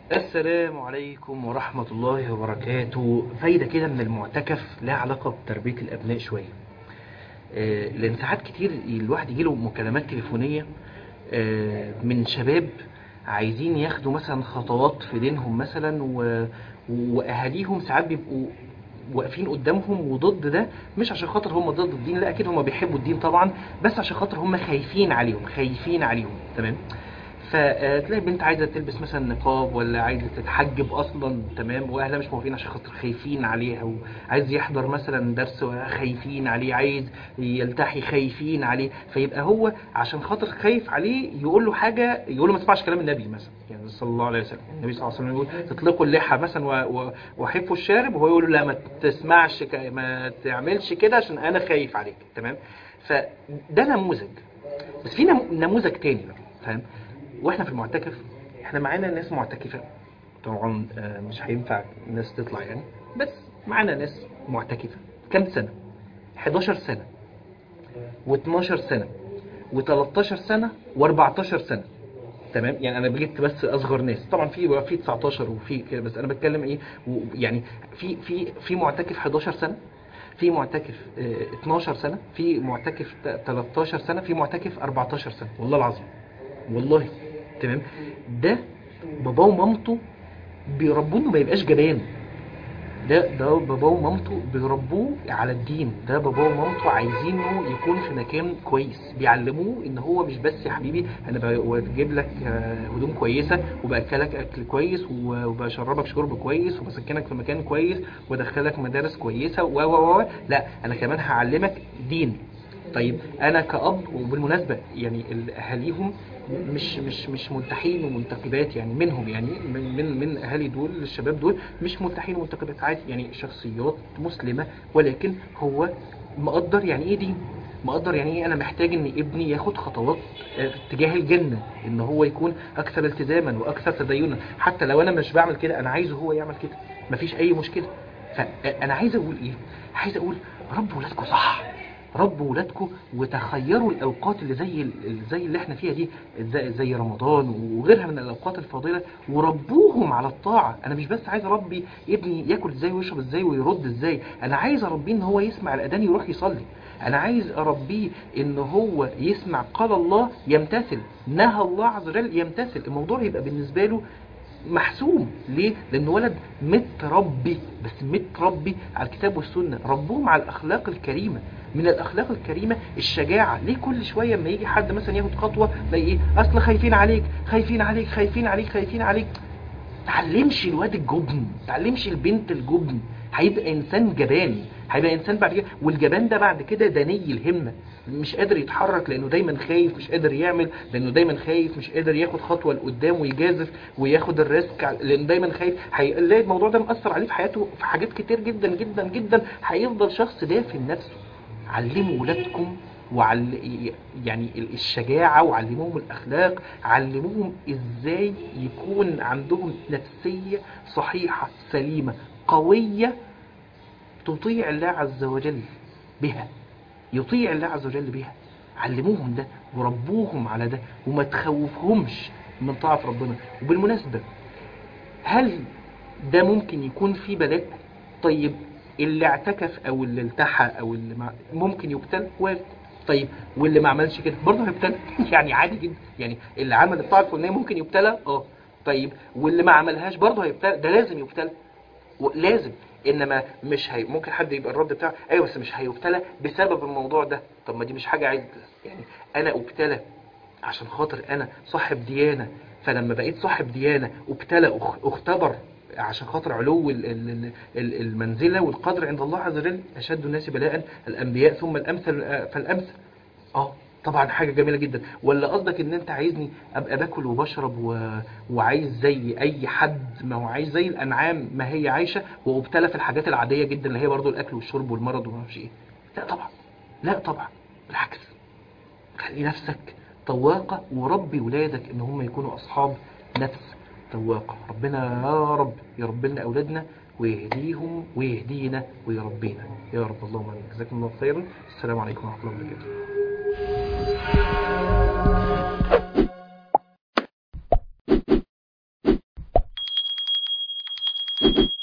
السلام عليكم ورحمة الله وبركاته فايدة كده من المعتكف لها علاقة بتربية الأبناء شوية آه، لأن ساعات كتير الواحد يجيله مكالمات تليفونية آه، من شباب عايزين ياخدوا مثلا خطوات في دينهم مثلا و... وأهاليهم ساعات بيبقوا واقفين قدامهم وضد ده مش عشان خاطر هم ضد الدين لا اكيد هم بيحبوا الدين طبعا بس عشان خاطر هم خايفين عليهم خايفين عليهم تمام فتلاقي بنت عايزه تلبس مثلا نقاب ولا عايزه تتحجب اصلا تمام واهلها مش موافقين عشان خاطر خايفين عليها وعايز يحضر مثلا درس خايفين عليه عايز يلتحي خايفين عليه فيبقى هو عشان خاطر خايف عليه يقول له حاجه يقول له ما تسمعش كلام النبي مثلا يعني صلى الله عليه وسلم النبي صلى الله عليه وسلم يقول تطلقوا اللحى مثلا و- و- وحفوا الشارب وهو يقول له لا ما تسمعش ك- ما تعملش كده عشان انا خايف عليك تمام فده نموذج بس في نم- نموذج تاني بقى فاهم واحنا في المعتكف احنا معانا ناس معتكفة طبعا آه، مش هينفع الناس تطلع يعني بس معانا ناس معتكفة كام سنة 11 سنة و12 سنة و13 سنة و14 سنة تمام يعني انا جبت بس اصغر ناس طبعا في في 19 وفي كده بس انا بتكلم ايه و- يعني في في في معتكف 11 سنة في معتكف آه، 12 سنة في معتكف ت- 13 سنة في معتكف 14 سنة والله العظيم والله تمام ده باباه ومامته بيربوه انه ما يبقاش جبان ده ده باباه ومامته بيربوه على الدين ده باباه ومامته عايزينه يكون في مكان كويس بيعلموه ان هو مش بس يا حبيبي انا ب- بجيب لك آه، هدوم كويسه وباكلك اكل كويس و- وبشربك شرب كويس وبسكنك في مكان كويس وادخلك مدارس كويسه و و و لا انا كمان هعلمك دين طيب انا كأب وبالمناسبة يعني ال- اهاليهم مش مش مش ملتحين ومنتقبات يعني منهم يعني من من من اهالي دول الشباب دول مش ملتحين ومنتقبات عادي يعني شخصيات مسلمة ولكن هو مقدر يعني ايه دين مقدر يعني ايه انا محتاج ان ابني ياخد خطوات آه، في اتجاه الجنة ان هو يكون اكثر التزاما واكثر تدينا حتى لو انا مش بعمل كده انا عايزه هو يعمل كده مفيش اي مشكلة فانا عايز اقول ايه عايز اقول ربوا ولادكم صح ربوا ولادكم وتخيروا الاوقات اللي زي ال- زي اللي احنا فيها دي زي, زي رمضان وغيرها من الاوقات الفاضله وربوهم على الطاعه انا مش بس عايز اربي ابني ياكل ازاي ويشرب ازاي ويرد ازاي انا عايز اربيه ان هو يسمع الاذان يروح يصلي انا عايز اربيه ان هو يسمع قال الله يمتثل نهى الله عز وجل يمتثل الموضوع يبقى بالنسبه له محسوم ليه؟ لأن ولد متربي بس متربي على الكتاب والسنة ربوهم على الأخلاق الكريمة من الأخلاق الكريمة الشجاعة ليه كل شوية لما يجي حد مثلا ياخد خطوة تلاقي إيه أصل خايفين عليك خايفين عليك خايفين عليك خايفين عليك تعلمش الواد الجبن تعلمش البنت الجبن هيبقى انسان جبان هيبقى انسان بعد كده والجبان ده بعد كده دني الهمه مش قادر يتحرك لانه دايما خايف مش قادر يعمل لانه دايما خايف مش قادر ياخد خطوه لقدام ويجازف وياخد الريسك ع- لانه دايما خايف هيلاقي الموضوع ده مأثر عليه في حياته في حاجات كتير جدا جدا جدا هيفضل شخص دافن نفسه علموا ولادكم وعل... يعني الشجاعة وعلموهم الأخلاق علموهم إزاي يكون عندهم نفسية صحيحة سليمة قوية تطيع الله عز وجل بها يطيع الله عز وجل بها علموهم ده وربوهم على ده وما تخوفهمش من طاعة ربنا وبالمناسبة هل ده ممكن يكون في بلاء طيب اللي اعتكف او اللي التحى او اللي مع... ممكن يبتلى وارد طيب واللي ما عملش كده برضه هيبتلى يعني عادي جدا يعني اللي عمل الطاعه الفلانيه ممكن يبتلى اه طيب واللي ما عملهاش برضه هيبتلى ده لازم يبتلى لازم انما مش هي ممكن حد يبقى الرد بتاعه ايوه بس مش هيبتلى بسبب الموضوع ده طب ما دي مش حاجه عايز يعني انا ابتلى عشان خاطر انا صاحب ديانه فلما بقيت صاحب ديانه ابتلى أخ- اختبر عشان خاطر علو ال- ال- ال- المنزله والقدر عند الله عز وجل اشد الناس بلاء الانبياء ثم الامثل آه، فالامثل اه طبعا حاجه جميله جدا ولا قصدك ان انت عايزني ابقى باكل وبشرب و... وعايز زي اي حد ما هو عايز زي الانعام ما هي عايشه وابتلى في الحاجات العاديه جدا اللي هي برضو الاكل والشرب والمرض وما اعرفش ايه لا طبعا لا طبعا بالعكس خلي نفسك طواقة وربي ولادك ان هم يكونوا اصحاب نفس طواقة ربنا يا رب يرب لنا اولادنا ويهديهم ويهدينا ويربينا يا رب اللهم امين جزاكم الله خيرا السلام عليكم ورحمة الله وبركاته الله